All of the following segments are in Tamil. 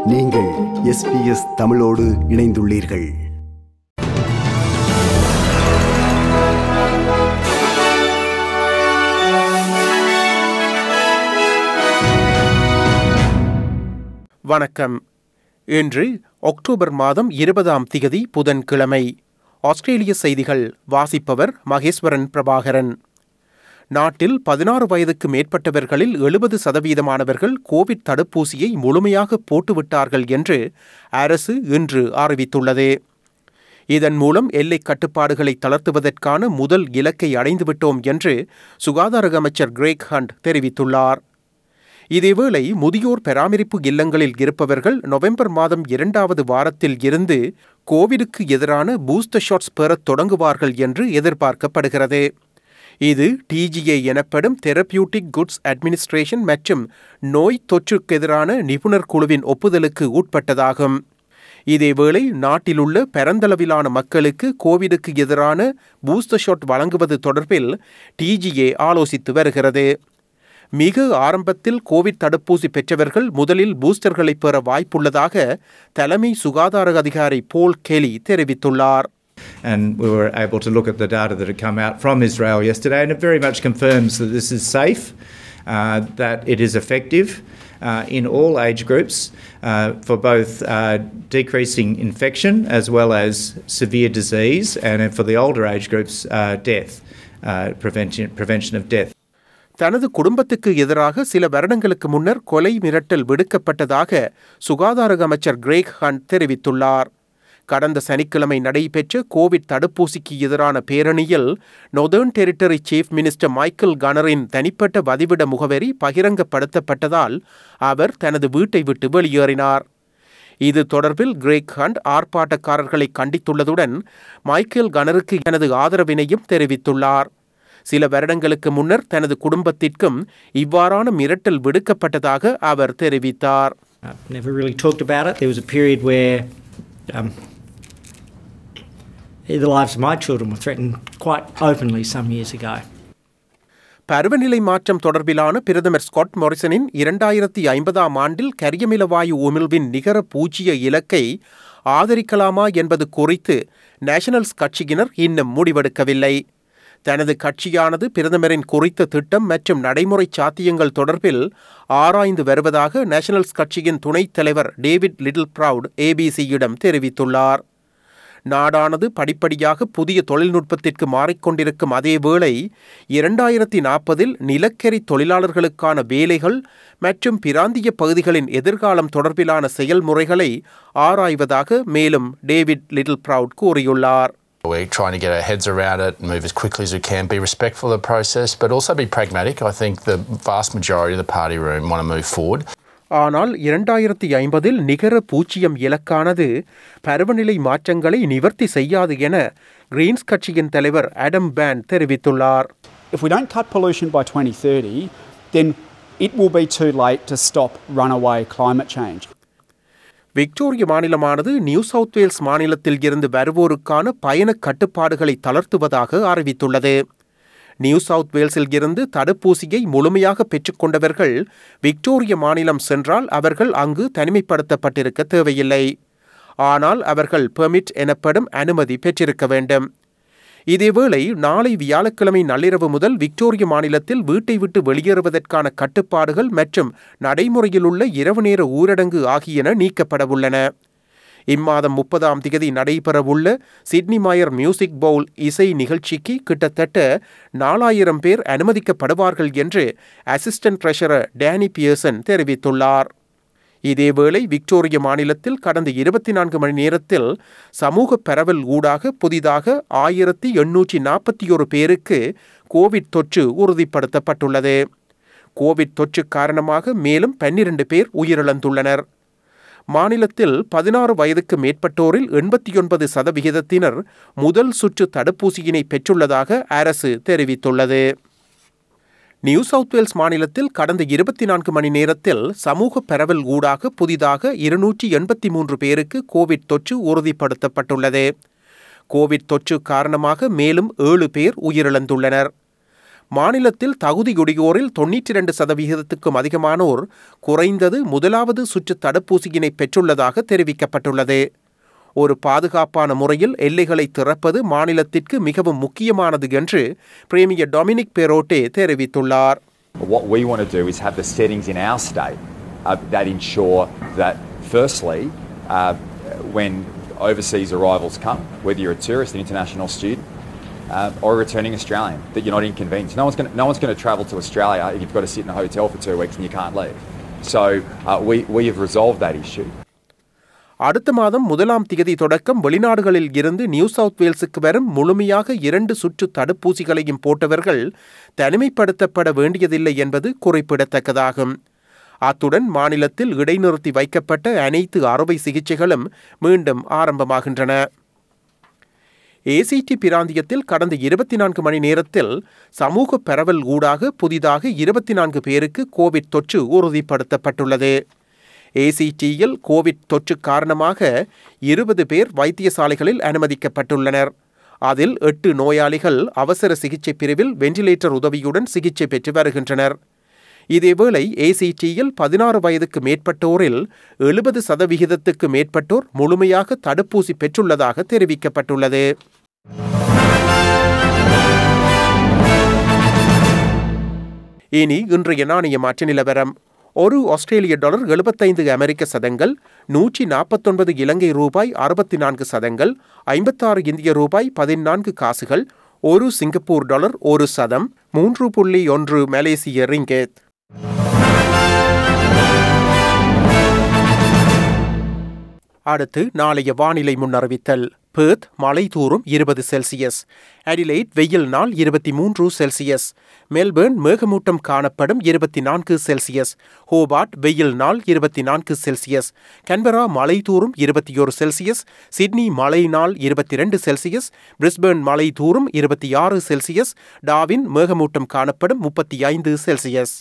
நீங்கள் எஸ்பிஎஸ் தமிழோடு இணைந்துள்ளீர்கள் வணக்கம் இன்று அக்டோபர் மாதம் இருபதாம் திகதி புதன்கிழமை ஆஸ்திரேலிய செய்திகள் வாசிப்பவர் மகேஸ்வரன் பிரபாகரன் நாட்டில் பதினாறு வயதுக்கு மேற்பட்டவர்களில் எழுபது சதவீதமானவர்கள் கோவிட் தடுப்பூசியை முழுமையாக போட்டுவிட்டார்கள் என்று அரசு இன்று அறிவித்துள்ளது இதன் மூலம் எல்லை கட்டுப்பாடுகளை தளர்த்துவதற்கான முதல் இலக்கை அடைந்துவிட்டோம் என்று சுகாதார அமைச்சர் கிரேக் ஹண்ட் தெரிவித்துள்ளார் இதேவேளை முதியோர் பராமரிப்பு இல்லங்களில் இருப்பவர்கள் நவம்பர் மாதம் இரண்டாவது வாரத்தில் இருந்து கோவிடுக்கு எதிரான பூஸ்டர் ஷாட்ஸ் பெறத் தொடங்குவார்கள் என்று எதிர்பார்க்கப்படுகிறது இது டிஜிஏ எனப்படும் தெரபியூட்டிக் குட்ஸ் அட்மினிஸ்ட்ரேஷன் மற்றும் நோய் தொற்றுக்கு எதிரான நிபுணர் குழுவின் ஒப்புதலுக்கு உட்பட்டதாகும் இதேவேளை நாட்டிலுள்ள பரந்தளவிலான மக்களுக்கு கோவிடுக்கு எதிரான பூஸ்டர் ஷாட் வழங்குவது தொடர்பில் டிஜிஏ ஆலோசித்து வருகிறது மிக ஆரம்பத்தில் கோவிட் தடுப்பூசி பெற்றவர்கள் முதலில் பூஸ்டர்களை பெற வாய்ப்புள்ளதாக தலைமை சுகாதார அதிகாரி போல் கெலி தெரிவித்துள்ளார் And we were able to look at the data that had come out from Israel yesterday, and it very much confirms that this is safe, uh, that it is effective uh, in all age groups uh, for both uh, decreasing infection as well as severe disease, and for the older age groups, uh, death, uh, prevention, prevention of death. தனது குடும்பத்துக்கு எதிராக சில வருடங்களுக்கு முன்னர் கொலை மிரட்டல் விடுக்கப்பட்டதாக சுகாதார அமைச்சர் கிரேக் ஹண்ட் தெரிவித்துள்ளார் கடந்த சனிக்கிழமை நடைபெற்ற கோவிட் தடுப்பூசிக்கு எதிரான பேரணியில் Northern Territory chief minister Michael கனரின் தனிப்பட்ட வதிவிட முகவரி பகிரங்கப்படுத்தப்பட்டதால் அவர் தனது வீட்டை விட்டு வெளியேறினார் இது தொடர்பில் கிரேக் ஹண்ட் ஆர்ப்பாட்டக்காரர்களை கண்டித்துள்ளதுடன் மைக்கேல் கனருக்கு தனது ஆதரவினையும் தெரிவித்துள்ளார் சில வருடங்களுக்கு முன்னர் தனது குடும்பத்திற்கும் இவ்வாறான மிரட்டல் விடுக்கப்பட்டதாக அவர் தெரிவித்தார் Uh, never really talked about it. There was a period where um, the lives of my children were threatened quite openly some years ago. பருவநிலை மாற்றம் தொடர்பிலான பிரதமர் ஸ்காட் மொரிசனின் இரண்டாயிரத்தி ஐம்பதாம் ஆண்டில் கரியமிலவாயு உமிழ்வின் நிகர பூஜ்ஜிய இலக்கை ஆதரிக்கலாமா என்பது குறித்து நேஷனல்ஸ் கட்சியினர் இன்னும் முடிவெடுக்கவில்லை தனது கட்சியானது பிரதமரின் குறித்த திட்டம் மற்றும் நடைமுறை சாத்தியங்கள் தொடர்பில் ஆராய்ந்து வருவதாக நேஷனல்ஸ் கட்சியின் துணைத் தலைவர் டேவிட் லிட்டில் ப்ரவுட் ஏபிசியிடம் தெரிவித்துள்ளார் நாடானது படிப்படியாக புதிய தொழில்நுட்பத்திற்கு மாறிக்கொண்டிருக்கும் அதே வேளை இரண்டாயிரத்தி நாற்பதில் நிலக்கரி தொழிலாளர்களுக்கான வேலைகள் மற்றும் பிராந்திய பகுதிகளின் எதிர்காலம் தொடர்பிலான செயல்முறைகளை ஆராய்வதாக மேலும் டேவிட் லிட்டில் ப்ரவுட் கூறியுள்ளார் We're trying to get our heads around it and move as quickly as we can, be respectful of the process, but also be pragmatic. I think the vast majority of the party room want to move forward. ஆனால் இரண்டாயிரத்தி ஐம்பதில் நிகர பூஜ்ஜியம் இலக்கானது பருவநிலை மாற்றங்களை நிவர்த்தி செய்யாது என கிரீன்ஸ் கட்சியின் தலைவர் அடம் பேன் தெரிவித்துள்ளார் If we don't cut pollution by 2030, then it will be too late to stop runaway climate change. Victoria மாநிலமானது நியூ சவுத் வேல்ஸ் மாநிலத்தில் இருந்து வருவோருக்கான பயண கட்டுப்பாடுகளை தளர்த்துவதாக அறிவித்துள்ளது நியூ சவுத் வேல்ஸில் இருந்து தடுப்பூசியை முழுமையாக பெற்றுக்கொண்டவர்கள் விக்டோரிய மாநிலம் சென்றால் அவர்கள் அங்கு தனிமைப்படுத்தப்பட்டிருக்க தேவையில்லை ஆனால் அவர்கள் பெர்மிட் எனப்படும் அனுமதி பெற்றிருக்க வேண்டும் இதேவேளை நாளை வியாழக்கிழமை நள்ளிரவு முதல் விக்டோரிய மாநிலத்தில் வீட்டை விட்டு வெளியேறுவதற்கான கட்டுப்பாடுகள் மற்றும் நடைமுறையில் உள்ள இரவு நேர ஊரடங்கு ஆகியன நீக்கப்படவுள்ளன இம்மாதம் முப்பதாம் திகதி நடைபெறவுள்ள சிட்னி மாயர் மியூசிக் பவுல் இசை நிகழ்ச்சிக்கு கிட்டத்தட்ட நாலாயிரம் பேர் அனுமதிக்கப்படுவார்கள் என்று அசிஸ்டன்ட் ட்ரெஷரர் டேனி பியர்சன் தெரிவித்துள்ளார் இதேவேளை விக்டோரிய மாநிலத்தில் கடந்த இருபத்தி நான்கு மணி நேரத்தில் சமூக பரவல் ஊடாக புதிதாக ஆயிரத்தி எண்ணூற்றி நாற்பத்தி ஒரு பேருக்கு கோவிட் தொற்று உறுதிப்படுத்தப்பட்டுள்ளது கோவிட் தொற்று காரணமாக மேலும் பன்னிரண்டு பேர் உயிரிழந்துள்ளனர் மாநிலத்தில் பதினாறு வயதுக்கு மேற்பட்டோரில் எண்பத்தி ஒன்பது சதவிகிதத்தினர் முதல் சுற்று தடுப்பூசியினை பெற்றுள்ளதாக அரசு தெரிவித்துள்ளது நியூ சவுத் வேல்ஸ் மாநிலத்தில் கடந்த இருபத்தி நான்கு மணி நேரத்தில் சமூக பரவல் ஊடாக புதிதாக இருநூற்றி எண்பத்தி மூன்று பேருக்கு கோவிட் தொற்று உறுதிப்படுத்தப்பட்டுள்ளது கோவிட் தொற்று காரணமாக மேலும் ஏழு பேர் உயிரிழந்துள்ளனர் மாநிலத்தில் தகுதியுடையோரில் தொன்னூற்றி இரண்டு சதவிகிதத்துக்கும் அதிகமானோர் குறைந்தது முதலாவது சுற்று தடுப்பூசியினை பெற்றுள்ளதாக தெரிவிக்கப்பட்டுள்ளது ஒரு பாதுகாப்பான முறையில் எல்லைகளை திறப்பது மாநிலத்திற்கு மிகவும் முக்கியமானது என்று பிரேமியர் டொமினிக் பெரோட்டே தெரிவித்துள்ளார் What we want to do is have the settings in our state uh, that ensure that, firstly, uh, when overseas arrivals come, whether you're a tourist, an international student, uh, or a returning Australian, that you're not inconvenienced. No one's going no one's going to travel to Australia if you've got to sit in a hotel for two weeks and you can't leave. So uh, we, we have resolved that issue. அடுத்த மாதம் முதலாம் திகதி தொடக்கம் வெளிநாடுகளில் இருந்து நியூ சவுத் வேல்ஸுக்கு வரும் முழுமையாக இரண்டு சுற்று தடுப்பூசிகளையும் போட்டவர்கள் தனிமைப்படுத்தப்பட வேண்டியதில்லை என்பது குறிப்பிடத்தக்கதாகும் அத்துடன் மாநிலத்தில் இடைநிறுத்தி வைக்கப்பட்ட அனைத்து அறுவை சிகிச்சைகளும் மீண்டும் ஆரம்பமாகின்றன ஏசிடி பிராந்தியத்தில் கடந்த இருபத்தி நான்கு மணி நேரத்தில் சமூக பரவல் ஊடாக புதிதாக இருபத்தி நான்கு பேருக்கு கோவிட் தொற்று உறுதிப்படுத்தப்பட்டுள்ளது ஏசிடியில் கோவிட் தொற்று காரணமாக இருபது பேர் வைத்தியசாலைகளில் அனுமதிக்கப்பட்டுள்ளனர் அதில் எட்டு நோயாளிகள் அவசர சிகிச்சை பிரிவில் வெண்டிலேட்டர் உதவியுடன் சிகிச்சை பெற்று வருகின்றனர் இதேவேளை ஏசிடியில் பதினாறு வயதுக்கு மேற்பட்டோரில் எழுபது சதவிகிதத்துக்கு மேற்பட்டோர் முழுமையாக தடுப்பூசி பெற்றுள்ளதாக தெரிவிக்கப்பட்டுள்ளது இனி இன்றைய நாணய மாற்று நிலவரம் ஒரு ஆஸ்திரேலிய டாலர் எழுபத்தைந்து அமெரிக்க சதங்கள் நூற்றி நாற்பத்தொன்பது இலங்கை ரூபாய் அறுபத்தி நான்கு சதங்கள் ஐம்பத்தாறு இந்திய ரூபாய் பதினான்கு காசுகள் ஒரு சிங்கப்பூர் டாலர் ஒரு சதம் மூன்று புள்ளி ஒன்று மலேசிய ரிங்கேத் அடுத்து நாளைய வானிலை முன்னறிவித்தல் பேர்த் மழை தூரும் இருபது செல்சியஸ் அடிலைட் வெயில் நாள் இருபத்தி மூன்று செல்சியஸ் மெல்பேர்ன் மேகமூட்டம் காணப்படும் இருபத்தி நான்கு செல்சியஸ் ஹோபார்ட் வெயில் நாள் இருபத்தி நான்கு செல்சியஸ் கன்பரா மழை தூரும் இருபத்தி ஒரு செல்சியஸ் சிட்னி மழை நாள் இருபத்தி ரெண்டு செல்சியஸ் பிரிஸ்பேர்ன் மழை தூரும் இருபத்தி ஆறு செல்சியஸ் டாவின் மேகமூட்டம் காணப்படும் முப்பத்தி ஐந்து செல்சியஸ்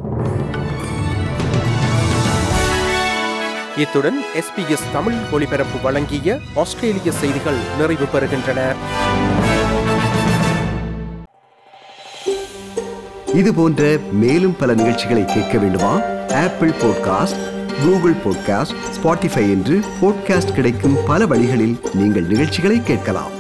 இத்துடன் எஸ்பிஎஸ் தமிழ் ஒலிபரப்பு வழங்கிய ஆஸ்திரேலிய செய்திகள் நிறைவு பெறுகின்றன இது போன்ற மேலும் பல நிகழ்ச்சிகளை கேட்க வேண்டுமா Apple podcast Google podcast Spotify என்று பாட்காஸ்ட் கிடைக்கும் பல வழிகளில் நீங்கள் நிகழ்ச்சிகளை கேட்கலாம்